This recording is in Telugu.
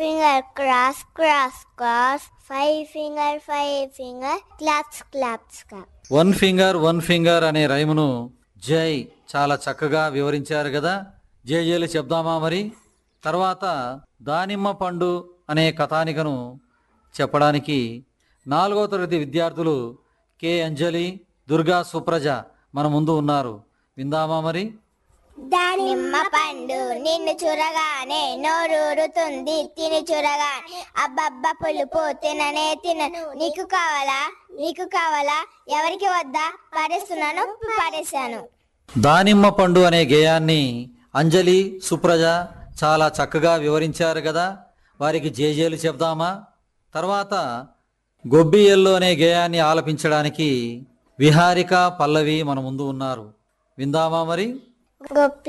finger cross cross cross five finger five finger claps claps clap one finger one finger అనే రైమును జై చాలా చక్కగా వివరించారు కదా జేజేలు చెప్దామా మరి తర్వాత దానిమ్మ పండు అనే కథానికను చెప్పడానికి నాలుగో తరగతి విద్యార్థులు కె అంజలి దుర్గా సుప్రజ మన ముందు ఉన్నారు విందామా మరి నిమ్మ పండు నిన్ను చూరగానే నోరూరుతుంది తిని చూరగానే అబ్బబ్బ పులుపు తిననే తినను నీకు కావాలా నీకు కావాలా ఎవరికి వద్దా పడేస్తున్నాను పడేశాను దానిమ్మ పండు అనే గేయాన్ని అంజలి సుప్రజ చాలా చక్కగా వివరించారు కదా వారికి జేజేలు చెప్దామా తర్వాత గొబ్బియల్లో అనే గేయాన్ని ఆలపించడానికి విహారిక పల్లవి మన ముందు ఉన్నారు విందామా మరి గొప్పి